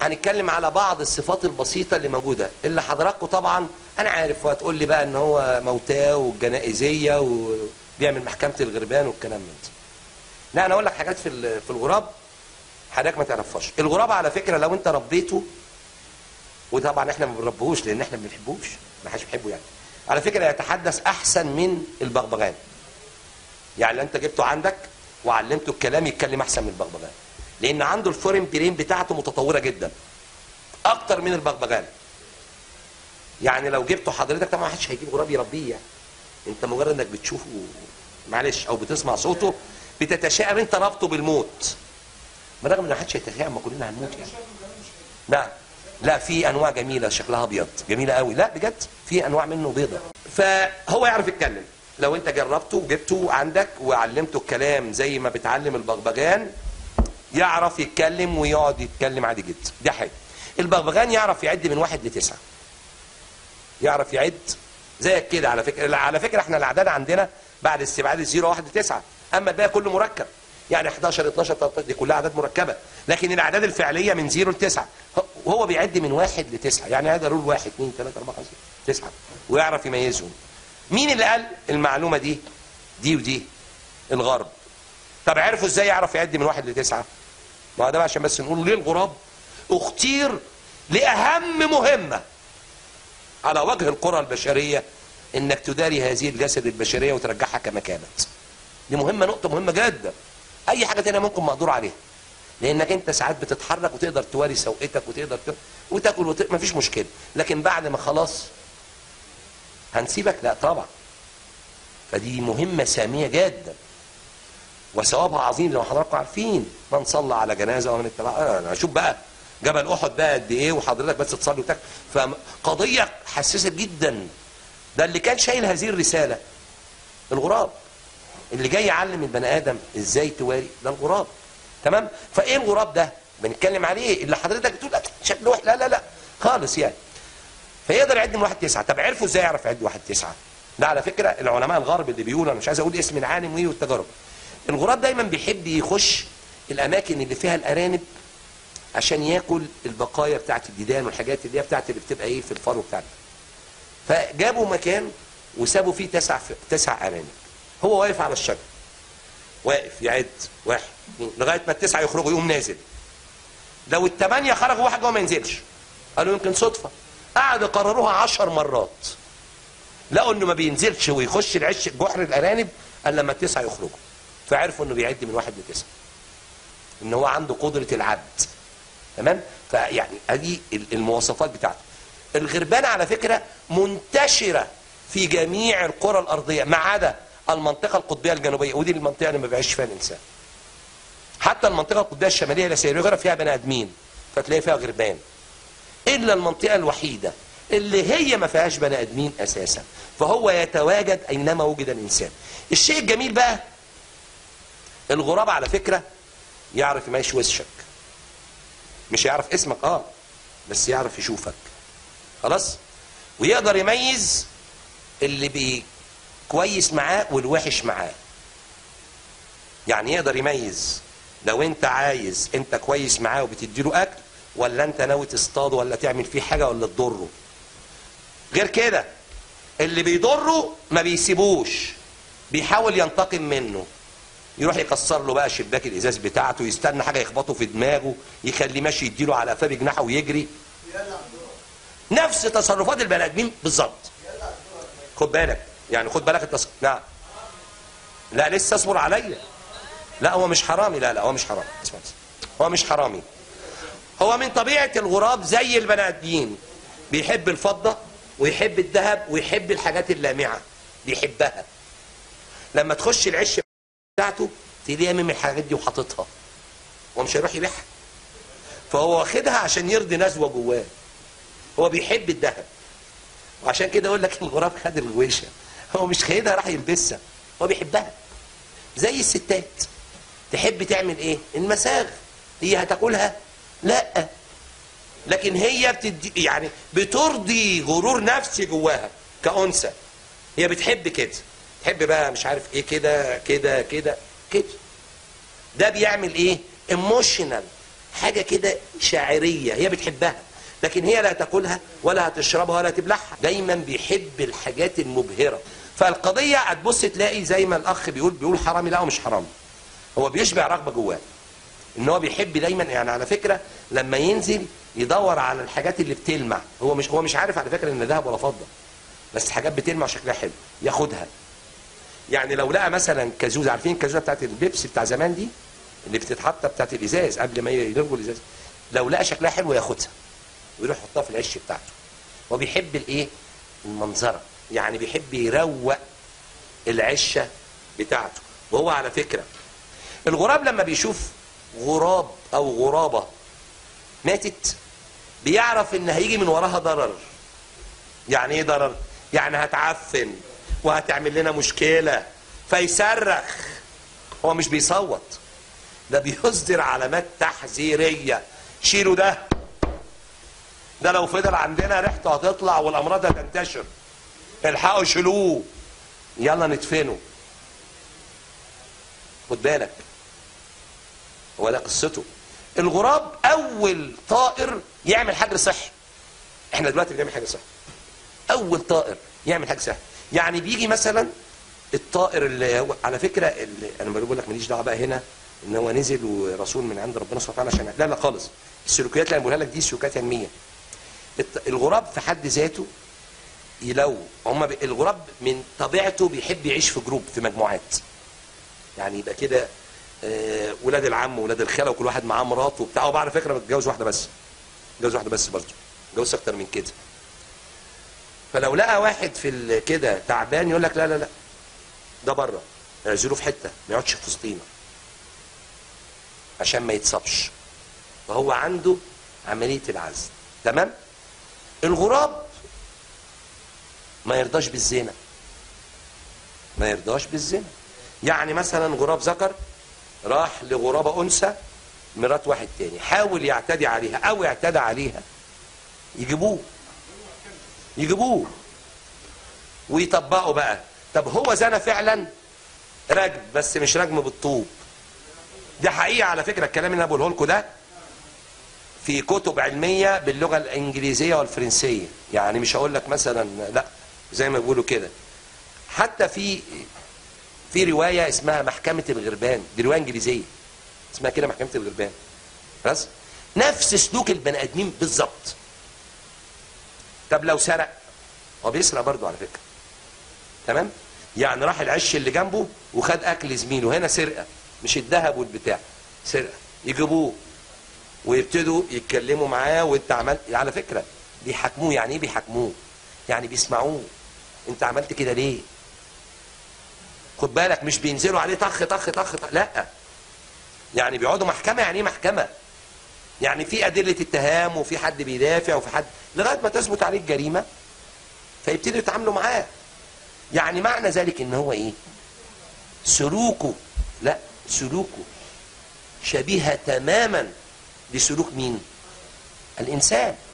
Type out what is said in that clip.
هنتكلم على بعض الصفات البسيطه اللي موجوده اللي حضراتكم طبعا انا عارف وهتقول لي بقى ان هو موتاه والجنائزيه وبيعمل محكمه الغربان والكلام من ده لا انا اقول لك حاجات في ال- في الغراب حضرتك ما تعرفهاش الغراب على فكره لو انت ربيته وطبعا احنا ما بنربيهوش لان احنا ما بنحبوش ما حدش بيحبه يعني على فكره يتحدث احسن من البغبغان يعني لو انت جبته عندك وعلمته الكلام يتكلم احسن من البغبغان لان عنده الفورين برين بتاعته متطوره جدا اكتر من البغبغان يعني لو جبته حضرتك طبعا ما حدش هيجيب غراب يربيه يعني انت مجرد انك بتشوفه معلش او بتسمع صوته بتتشائم انت رابطه بالموت برغم ان ما حدش هيتشائم ما كلنا هنموت يعني لا لا في انواع جميله شكلها ابيض جميله قوي لا بجد في انواع منه بيضه فهو يعرف يتكلم لو انت جربته وجبته عندك وعلمته الكلام زي ما بتعلم البغبغان يعرف يتكلم ويقعد يتكلم عادي جدا دي حاجه البغبغان يعرف يعد من واحد لتسعه يعرف يعد زيك كده على فكره على فكره احنا الاعداد عندنا بعد استبعاد الزيرو 1 لتسعه اما الباقي كله مركب يعني 11 12 13 دي كلها اعداد مركبه لكن الاعداد الفعليه من زيرو لتسعه وهو بيعد من واحد لتسعه يعني هذا رول واحد اثنين ثلاثه اربعه خمسه تسعه ويعرف يميزهم مين اللي قال المعلومه دي دي ودي الغرب طب عرفوا ازاي يعرف يعد من واحد لتسعه ما هو ده بقى عشان بس نقول ليه الغراب اختير لاهم مهمه على وجه القرى البشريه انك تداري هذه الجسد البشريه وترجعها كما كانت دي مهمه نقطه مهمه جدا اي حاجه تانية ممكن مقدور عليها لانك انت ساعات بتتحرك وتقدر تواري سوقتك وتقدر ت... وتاكل وت... مفيش مشكله لكن بعد ما خلاص هنسيبك لا طبعا فدي مهمه ساميه جدا وثوابها عظيم زي ما حضراتكم عارفين من صلى على جنازه ومن اتبع انا اشوف بقى جبل احد بقى قد ايه وحضرتك بس تصلي وتاكل فقضيه حساسه جدا ده اللي كان شايل هذه الرساله الغراب اللي جاي يعلم البني ادم ازاي تواري ده الغراب تمام فايه الغراب ده بنتكلم عليه اللي حضرتك بتقول لا شكله وحش لا لا لا خالص يعني فيقدر يعد من واحد تسعة طب عرفوا ازاي يعرف يعد واحد تسعة ده على فكرة العلماء الغرب اللي بيقولوا انا مش عايز اقول اسم العالم وايه والتجارب الغراب دايما بيحب يخش الاماكن اللي فيها الارانب عشان ياكل البقايا بتاعت الديدان والحاجات اللي هي بتاعت اللي بتبقى ايه في الفرو بتاعنا فجابوا مكان وسابوا فيه تسع تسع ارانب هو واقف على الشجر واقف يعد واحد اثنين لغايه ما التسعه يخرجوا يقوم نازل لو الثمانيه خرجوا واحد جوه ما ينزلش قالوا يمكن صدفه قعدوا يقرروها عشر مرات لقوا انه ما بينزلش ويخش العش جحر الارانب الا لما التسعه يخرجوا فعرفوا انه بيعد من واحد لتسعه ان هو عنده قدره العد تمام فيعني ادي المواصفات بتاعته الغربان على فكره منتشره في جميع القرى الارضيه ما عدا المنطقه القطبيه الجنوبيه ودي المنطقه اللي ما بيعيش فيها الانسان حتى المنطقه القطبيه الشماليه الاسيويه فيها بني ادمين فتلاقي فيها غربان الا المنطقه الوحيده اللي هي ما فيهاش بني ادمين اساسا فهو يتواجد اينما وجد الانسان الشيء الجميل بقى الغراب على فكره يعرف يمشي وشك مش يعرف اسمك اه بس يعرف يشوفك خلاص ويقدر يميز اللي بي كويس معاه والوحش معاه يعني يقدر يميز لو انت عايز انت كويس معاه وبتديله اكل ولا انت ناوي تصطاده ولا تعمل فيه حاجه ولا تضره غير كده اللي بيضره ما بيسيبوش بيحاول ينتقم منه يروح يكسر له بقى شباك الازاز بتاعته يستنى حاجه يخبطه في دماغه يخليه ماشي يديله على قفاه بجناحه ويجري نفس تصرفات البني ادمين بالظبط خد بالك يعني خد بالك التص... نعم لا لسه اصبر عليا لا هو مش حرامي لا لا هو مش حرامي اسمع بس. هو مش حرامي هو من طبيعه الغراب زي البني ادمين بيحب الفضه ويحب الذهب ويحب الحاجات اللامعه بيحبها لما تخش العش بتاعته تلاقيه من الحاجات دي وحاططها هو مش هيروح يبيعها فهو واخدها عشان يرضي نزوه جواه هو بيحب الذهب وعشان كده اقول لك الغراب خد الغويشه هو مش خايدها راح يلبسها هو بيحبها زي الستات تحب تعمل ايه المساغ هي هتاكلها لا لكن هي بتدي يعني بترضي غرور نفسي جواها كأنثى هي بتحب كده تحب بقى مش عارف ايه كده كده كده كده ده بيعمل ايه ايموشنال حاجه كده شاعريه هي بتحبها لكن هي لا تاكلها ولا هتشربها ولا تبلعها دايما بيحب الحاجات المبهره فالقضيه هتبص تلاقي زي ما الاخ بيقول بيقول حرامي لا هو مش حرامي هو بيشبع رغبه جواه ان هو بيحب دايما يعني على فكره لما ينزل يدور على الحاجات اللي بتلمع هو مش هو مش عارف على فكره ان ذهب ولا فضه بس حاجات بتلمع شكلها حلو ياخدها يعني لو لقى مثلا كازوزه عارفين الكازوزه بتاعت البيبسي بتاع زمان دي اللي بتتحط بتاعت الازاز قبل ما يلغوا الازاز لو لقى شكلها حلو ياخدها ويروح يحطها في العش بتاعته هو بيحب الايه المنظره يعني بيحب يروق العشه بتاعته وهو على فكره الغراب لما بيشوف غراب او غرابه ماتت بيعرف ان هيجي من وراها ضرر يعني ايه ضرر يعني هتعفن وهتعمل لنا مشكله فيصرخ هو مش بيصوت ده بيصدر علامات تحذيريه شيلوا ده ده لو فضل عندنا ريحته هتطلع والامراض هتنتشر الحقوا شيلوه يلا ندفنه خد بالك هو ده قصته الغراب اول طائر يعمل حجر صحي احنا دلوقتي بنعمل حجر صحي اول طائر يعمل حجر صحي يعني بيجي مثلا الطائر اللي هو على فكره اللي انا بقول لك ماليش دعوه بقى هنا ان هو نزل ورسول من عند ربنا سبحانه وتعالى عشان لا لا خالص السلوكيات اللي انا بقولها لك دي سلوكيات علميه الت- الغراب في حد ذاته لو هم ب... الغراب من طبيعته بيحب يعيش في جروب في مجموعات يعني يبقى كده آه، ولاد العم ولاد الخاله وكل واحد معاه مراته وبتاع وبعد فكره متجوز واحده بس متجوز واحده بس برضه متجوز اكتر من كده فلو لقى واحد في ال- كده تعبان يقول لك لا لا لا ده بره اعزله في حته ما يقعدش في وسطينا عشان ما يتصابش فهو عنده عمليه العزل تمام الغراب ما يرضاش بالزنا ما يرضاش بالزنا يعني مثلا غراب ذكر راح لغرابة أنثى مرات واحد تاني حاول يعتدي عليها أو اعتدى عليها يجيبوه يجيبوه ويطبقوا بقى طب هو زنى فعلا رجم بس مش رجم بالطوب دي حقيقة على فكرة الكلام اللي أنا بقوله لكم ده في كتب علمية باللغة الإنجليزية والفرنسية يعني مش هقول لك مثلا لا زي ما بيقولوا كده حتى في في رواية اسمها محكمة الغربان دي رواية إنجليزية اسمها كده محكمة الغربان بس نفس سلوك البني آدمين بالظبط طب لو سرق هو بيسرق برضه على فكرة تمام يعني راح العش اللي جنبه وخد أكل زميله هنا سرقة مش الذهب والبتاع سرقة يجيبوه ويبتدوا يتكلموا معاه وانت عملت على فكرة بيحاكموه يعني ايه بيحاكموه يعني بيسمعوه انت عملت كده ليه خد بالك مش بينزلوا عليه طخ طخ طخ, طخ. لا يعني بيقعدوا محكمة يعني ايه محكمة يعني في أدلة اتهام وفي حد بيدافع وفي حد لغاية ما تثبت عليه الجريمة فيبتدوا يتعاملوا معاه يعني معنى ذلك ان هو ايه سلوكه لا سلوكه شبيهة تماما بسلوك مين الإنسان